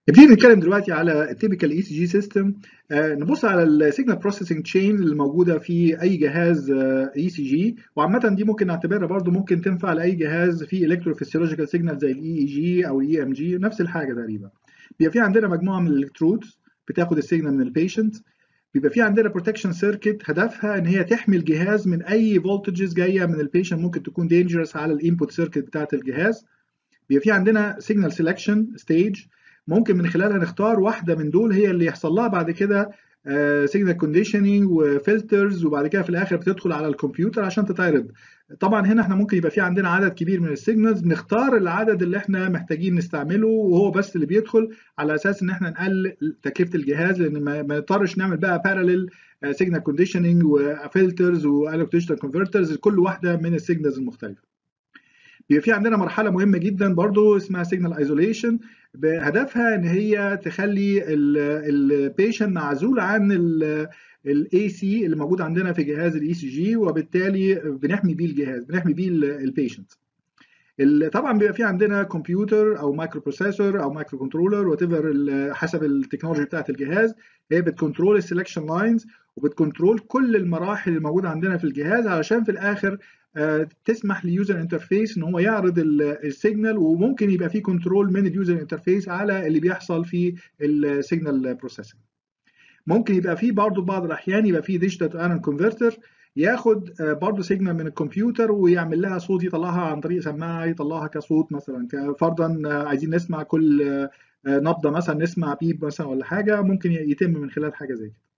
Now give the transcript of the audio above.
نبتدي نتكلم دلوقتي على التيبيكال اي سي جي سيستم نبص على السيجنال بروسيسنج تشين اللي موجوده في اي جهاز اي سي جي وعامه دي ممكن نعتبرها برضو ممكن تنفع لاي جهاز فيه الكتروفيسيولوجيكال سيجنال زي الاي اي جي او الاي ام جي نفس الحاجه تقريبا بيبقى في عندنا مجموعه من الالكترودز بتاخد السيجنال من البيشنت بيبقى في عندنا بروتكشن سيركت هدفها ان هي تحمي الجهاز من اي فولتجز جايه من البيشنت ممكن تكون دينجرس على الانبوت سيركت بتاعت الجهاز بيبقى في عندنا سيجنال سيلكشن ستيج ممكن من خلالها نختار واحده من دول هي اللي يحصل لها بعد كده سيجنال كونديشننج وفلترز وبعد كده في الاخر بتدخل على الكمبيوتر عشان تتعرض طبعا هنا احنا ممكن يبقى في عندنا عدد كبير من السيجنالز نختار العدد اللي احنا محتاجين نستعمله وهو بس اللي بيدخل على اساس ان احنا نقلل تكلفه الجهاز لان ما نضطرش نعمل بقى باراليل سيجنال كونديشننج وفلترز والكتريشنال كونفرترز كل واحده من السيجنالز المختلفه بيبقى في عندنا مرحله مهمه جدا برضو اسمها سيجنال ايزوليشن بهدفها ان هي تخلي البيشنت معزول عن الاي سي اللي موجود عندنا في جهاز الاي سي جي وبالتالي بنحمي بيه الجهاز بنحمي بيه البيشنت طبعا بيبقى في عندنا كمبيوتر او مايكرو بروسيسور او مايكرو كنترولر وات حسب التكنولوجي بتاعت الجهاز هي بتكنترول السلكشن لاينز وبتكنترول كل المراحل اللي موجوده عندنا في الجهاز علشان في الاخر تسمح لليوزر انترفيس ان هو يعرض السيجنال وممكن يبقى في كنترول من اليوزر انترفيس على اللي بيحصل في السيجنال بروسيسنج ممكن يبقى في برضه بعض الاحيان يبقى في ديجيتال تو انالوج كونفرتر ياخد برضه سيجنال من الكمبيوتر ويعمل لها صوت يطلعها عن طريق سماعه يطلعها كصوت مثلا فرضا عايزين نسمع كل نبضه مثلا نسمع بيب مثلا ولا حاجه ممكن يتم من خلال حاجه زي كده